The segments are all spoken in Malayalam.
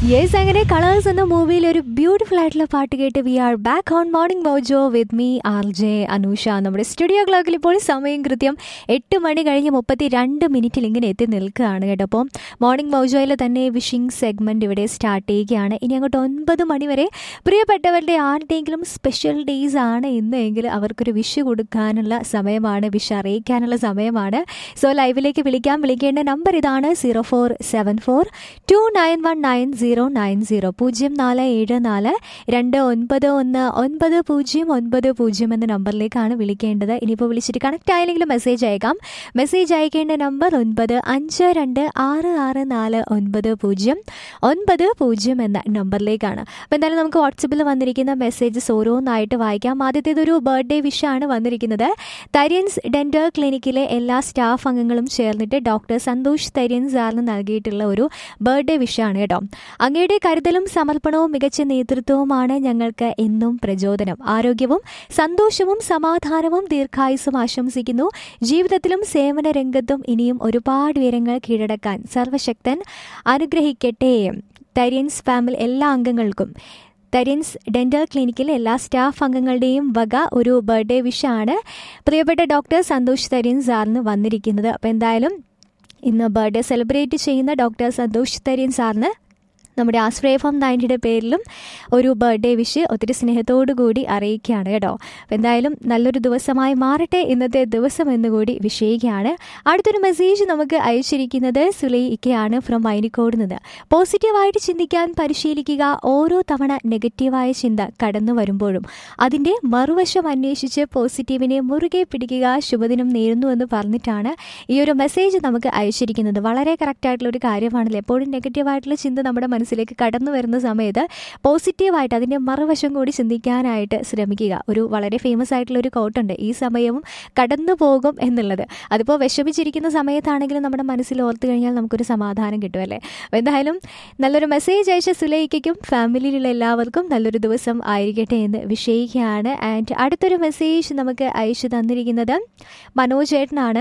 യെസ് അങ്ങനെ കളേഴ്സ് എന്ന മൂവിയിൽ ഒരു ബ്യൂട്ടിഫുൾ ആയിട്ടുള്ള പാട്ട് കേട്ട് we are back on morning mojo with me R J Anusha നമ്മുടെ സ്റ്റുഡിയോ ക്ലോക്കിൽ ഇപ്പോൾ സമയം കൃത്യം എട്ട് മണി കഴിഞ്ഞ് മുപ്പത്തി രണ്ട് മിനിറ്റിൽ ഇങ്ങനെ എത്തി നിൽക്കുകയാണ് കേട്ടോ അപ്പോൾ മോർണിംഗ് മോജോയിൽ തന്നെ വിഷിംഗ് സെഗ്മെൻറ്റ് ഇവിടെ സ്റ്റാർട്ട് ചെയ്യുകയാണ് ഇനി അങ്ങോട്ട് ഒൻപത് മണി വരെ പ്രിയപ്പെട്ടവരുടെ ആരുടെയെങ്കിലും സ്പെഷ്യൽ ഡേയ്സ് ആണ് ഇന്നെങ്കിൽ അവർക്കൊരു വിഷ് കൊടുക്കാനുള്ള സമയമാണ് വിഷ് അറിയിക്കാനുള്ള സമയമാണ് സോ ലൈവിലേക്ക് വിളിക്കാൻ വിളിക്കേണ്ട നമ്പർ ഇതാണ് zero four seven four two nine one nine zero nine zero പൂജ്യം നാല് ഏഴ് നാല് രണ്ട് ഒൻപത് ഒന്ന് ഒൻപത് പൂജ്യം ഒൻപത് പൂജ്യം എന്ന നമ്പറിലേക്കാണ് വിളിക്കേണ്ടത് ഇനിയിപ്പോൾ വിളിച്ചിട്ട് കണക്റ്റ് ആയില്ലെങ്കിൽ മെസ്സേജ് അയക്കാം മെസ്സേജ് അയക്കേണ്ട നമ്പർ ഒൻപത് അഞ്ച് രണ്ട് ആറ് ആറ് നാല് ഒൻപത് പൂജ്യം ഒൻപത് പൂജ്യം എന്ന നമ്പറിലേക്കാണ് അപ്പോൾ എന്തായാലും നമുക്ക് വാട്സപ്പിൽ വന്നിരിക്കുന്ന മെസ്സേജസ് ഓരോന്നായിട്ട് വായിക്കാം ആദ്യത്തേതൊരു ബർത്ത്ഡേ വിഷാണ് വന്നിരിക്കുന്നത് തര്യൻസ് ഡെൻറ്റൽ ക്ലിനിക്കിലെ എല്ലാ സ്റ്റാഫ് അംഗങ്ങളും ചേർന്നിട്ട് ഡോക്ടർ സന്തോഷ് തര്യൻ സാറിന് നൽകിയിട്ടുള്ള ഒരു ബർത്ത്ഡേ വിഷാണ് കേട്ടോ അങ്ങയുടെ കരുതലും സമർപ്പണവും മികച്ച നേതൃത്വവുമാണ് ഞങ്ങൾക്ക് എന്നും പ്രചോദനം ആരോഗ്യവും സന്തോഷവും സമാധാനവും ദീർഘായുസും ആശംസിക്കുന്നു ജീവിതത്തിലും സേവന രംഗത്തും ഇനിയും ഒരുപാട് ഉയരങ്ങൾ കീഴടക്കാൻ സർവശക്തൻ അനുഗ്രഹിക്കട്ടെ തര്യൻസ് ഫാമിലി എല്ലാ അംഗങ്ങൾക്കും തര്യൻസ് ഡെന്റൽ ക്ലിനിക്കിലെ എല്ലാ സ്റ്റാഫ് അംഗങ്ങളുടെയും വക ഒരു ബർത്ത്ഡേ വിഷാണ് പ്രിയപ്പെട്ട ഡോക്ടർ സന്തോഷ് തര്യൻ സാറിന് വന്നിരിക്കുന്നത് അപ്പോൾ എന്തായാലും ഇന്ന് ബർത്ത്ഡേ സെലിബ്രേറ്റ് ചെയ്യുന്ന ഡോക്ടർ സന്തോഷ് തര്യൻ സാറിന് നമ്മുടെ ആശ്രയ ഫം നയൻറ്റിയുടെ പേരിലും ഒരു ബർത്ത്ഡേ വിഷ് ഒത്തിരി സ്നേഹത്തോടു കൂടി അറിയിക്കുകയാണ് കേട്ടോ അപ്പോൾ എന്തായാലും നല്ലൊരു ദിവസമായി മാറട്ടെ ഇന്നത്തെ ദിവസം എന്നുകൂടി വിഷയിക്കുകയാണ് അടുത്തൊരു മെസ്സേജ് നമുക്ക് അയച്ചിരിക്കുന്നത് സുലൈ ഇക്കയാണ് ഫ്രം മൈനിക്കോട് നിന്ന് പോസിറ്റീവായിട്ട് ചിന്തിക്കാൻ പരിശീലിക്കുക ഓരോ തവണ നെഗറ്റീവായ ചിന്ത കടന്നു വരുമ്പോഴും അതിൻ്റെ മറുവശം അന്വേഷിച്ച് പോസിറ്റീവിനെ മുറുകെ പിടിക്കുക ശുഭദിനം നേരുന്നു എന്ന് പറഞ്ഞിട്ടാണ് ഈ ഒരു മെസ്സേജ് നമുക്ക് അയച്ചിരിക്കുന്നത് വളരെ കറക്റ്റായിട്ടുള്ള ഒരു കാര്യമാണല്ലോ എപ്പോഴും നെഗറ്റീവായിട്ടുള്ള ചിന്ത നമ്മുടെ മനസ്സിലേക്ക് കടന്നു വരുന്ന സമയത്ത് പോസിറ്റീവായിട്ട് അതിൻ്റെ മറുവശം കൂടി ചിന്തിക്കാനായിട്ട് ശ്രമിക്കുക ഒരു വളരെ ഫേമസ് ആയിട്ടുള്ള ഒരു കോട്ടുണ്ട് ഈ സമയവും കടന്നു പോകും എന്നുള്ളത് അതിപ്പോൾ വിഷമിച്ചിരിക്കുന്ന സമയത്താണെങ്കിലും നമ്മുടെ മനസ്സിൽ ഓർത്തു കഴിഞ്ഞാൽ നമുക്കൊരു സമാധാനം കിട്ടുമല്ലേ അപ്പോൾ എന്തായാലും നല്ലൊരു മെസ്സേജ് അയച്ച സുലൈക്കും ഫാമിലിയിലുള്ള എല്ലാവർക്കും നല്ലൊരു ദിവസം ആയിരിക്കട്ടെ എന്ന് വിഷയിക്കുകയാണ് ആൻഡ് അടുത്തൊരു മെസ്സേജ് നമുക്ക് അയച്ചു തന്നിരിക്കുന്നത് മനോജേട്ടനാണ്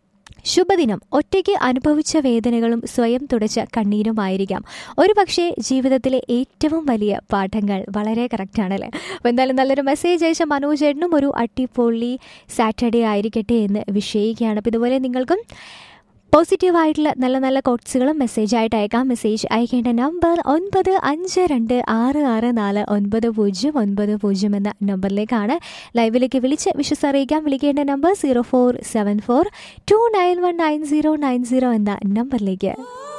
ശുഭദിനം ഒറ്റയ്ക്ക് അനുഭവിച്ച വേദനകളും സ്വയം തുടച്ച കണ്ണീരുമായിരിക്കാം ഒരു പക്ഷേ ജീവിതത്തിലെ ഏറ്റവും വലിയ പാഠങ്ങൾ വളരെ കറക്റ്റാണല്ലേ അപ്പോൾ എന്തായാലും നല്ലൊരു മെസ്സേജ് അയച്ച മനോജേട്ടനും ഒരു അട്ടിപ്പൊള്ളി സാറ്റർഡേ ആയിരിക്കട്ടെ എന്ന് വിഷയിക്കുകയാണ് അപ്പോൾ ഇതുപോലെ നിങ്ങൾക്കും പോസിറ്റീവായിട്ടുള്ള നല്ല നല്ല കോട്ട്സുകളും മെസ്സേജ് ആയിട്ട് അയക്കാം മെസ്സേജ് അയക്കേണ്ട നമ്പർ ഒൻപത് അഞ്ച് രണ്ട് ആറ് ആറ് നാല് ഒൻപത് പൂജ്യം ഒൻപത് പൂജ്യം എന്ന നമ്പറിലേക്കാണ് ലൈവിലേക്ക് വിളിച്ച് വിശ്വസ് അറിയിക്കാൻ വിളിക്കേണ്ട number zero four seven four two nine one nine zero nine zero എന്ന നമ്പറിലേക്ക്